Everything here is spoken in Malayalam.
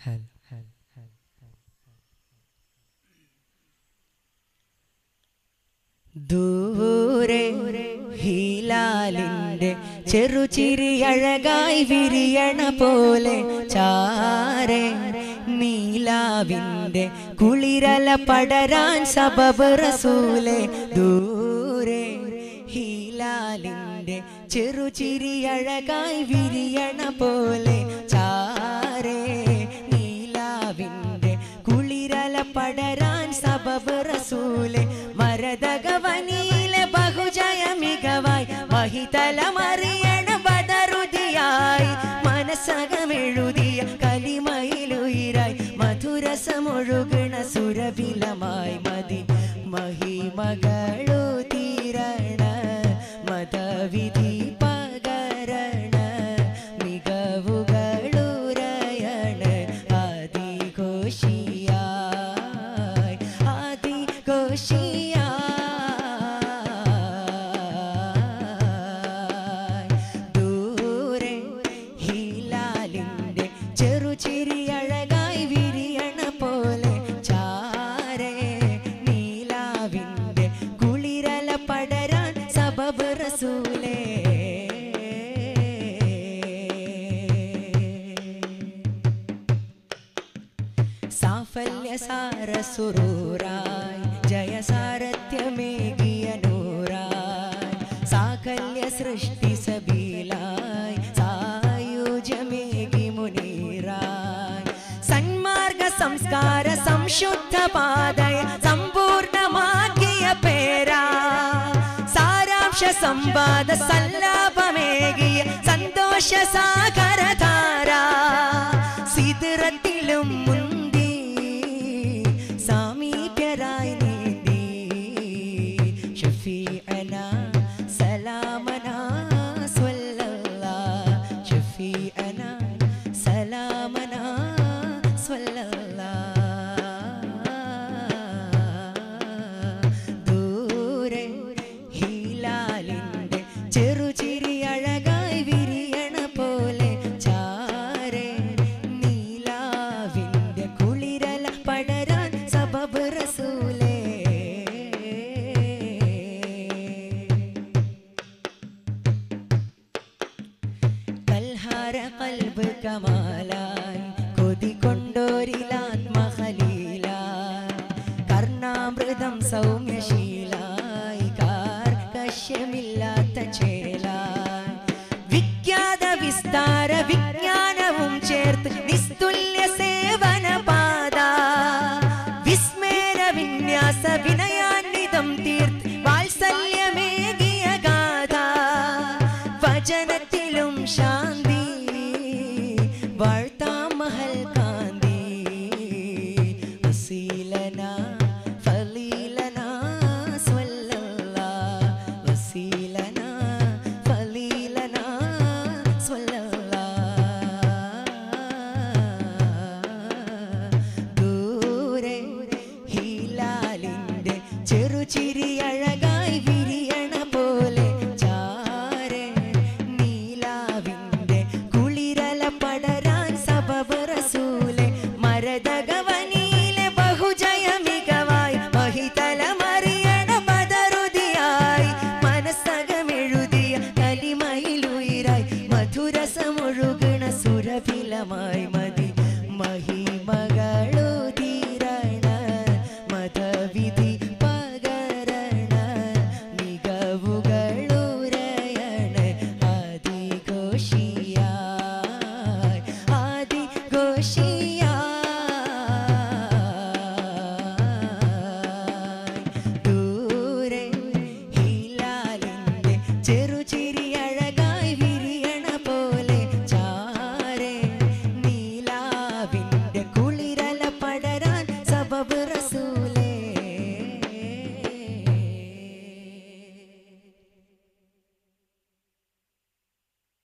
ദൂരെ ഹീലാലിന്റെ ചെറുചിരി അഴകായി വിരിയണ പോലെ ചാരെ നീലാവിന്റെ കുളിരല പടരാൻ സബബ് റസൂലെ ദൂരെ ഹീലാലിന്റെ ചെറുചിരി അഴകായി വിരിയണ പോലെ ചാരെ നീലാവിന്റെ കുളിരല പടരാൻ സബബ് റസൂലെ മരതകവനിയിലെ ബഹുജയ മികവായി മഹിതലമറിയണ ബദറുതിയായി മനസ്സകമെഴുതിയ കലിമയിലുയിരായി മധുരസമൊഴുകണ സുരവിലമായി മതി മഹിമകളു തീരണ മതവിധി പകരണ മികവുകളുരയണ ആദിഘോഷിയായി ആദിഘോഷിയായി ദൂരെ ഹിലാലിന്റെ ചെറുചിരി അഴകായി വിരിയണ പോലെ ചാരെ നീലാവിന്റെ കുളിരല പടരാൻ സബബ് റസൂലേ സാഫല്യ സാര സുറൂറായി ജയസാരഥ്യമേകിയ നൂറായി സാകല്യ സൃഷ്ടി സബീലായി സായുജമേകി മുനീറായി സന്മാർഗ സംസ്കാര സംശുദ്ധ പാതയ സമ്പൂർണമാക്കിയ പേരാ സാരാംശ സംവാദ സല്ലാപമേകിയ സന്തോഷ സാഗരധാര സിതിറത്തിലും മുന്തി സാമീപ്യരായി നീന്തി ഷഫീഅന സലാമന സ്വല്ലല്ലാ ഷഫീഅന സലാമന സ്വല്ലല്ലാ ദൂരെ ഹീലാലിന്റെ ചെറുചിരി അഴകായി വിരിയണ പോലെ ചാരെ നീലാവിന്റെ കുളിരല പടരാൻ സബബ് റസൂലേ കൽഹാര കൽബ് കമാലായി കൊതി കൊണ്ടോരിലാത്മഹലീലായി കർണാമൃതം സൗമ്യശീലായി കാർക്കശ്യമില്ലാത്ത ചേലായി വിഖ്യാത വിസ്താര വിജ്ഞാനവും ചേർത്ത് നിസ്തുല്യ സേവന പാത വിസ്മേര വിന്യാസ വിനയാന്വിതം തീർത്ത് വാത്സല്യമേകിയ ഗാഥ വചനത്തിലും ശാന്തി വാഴ്ത്താം മഹൽ കാന്തി വസീലന ഫലീലന സ്വല്ലല്ലാ വസീലന ഫലീലന സ്വല്ലല്ലാ ദൂരെ ഹീലാലിന്റെ ചെറുചിരി അഴകായി വിരിയണ പോലെ ചാരെ നീലാവിന്റെ കുളിരല പടരാൻ സബബ് റസൂലെ മരതകവനിയിലെ ബഹുജയ മികവായി മഹിതലമറിയണ ബദറുതിയായി മനസ്സകമെഴുതിയ കലിമയിലുയിരായി മധുരസമൊഴുകണ സുരഭിലമായി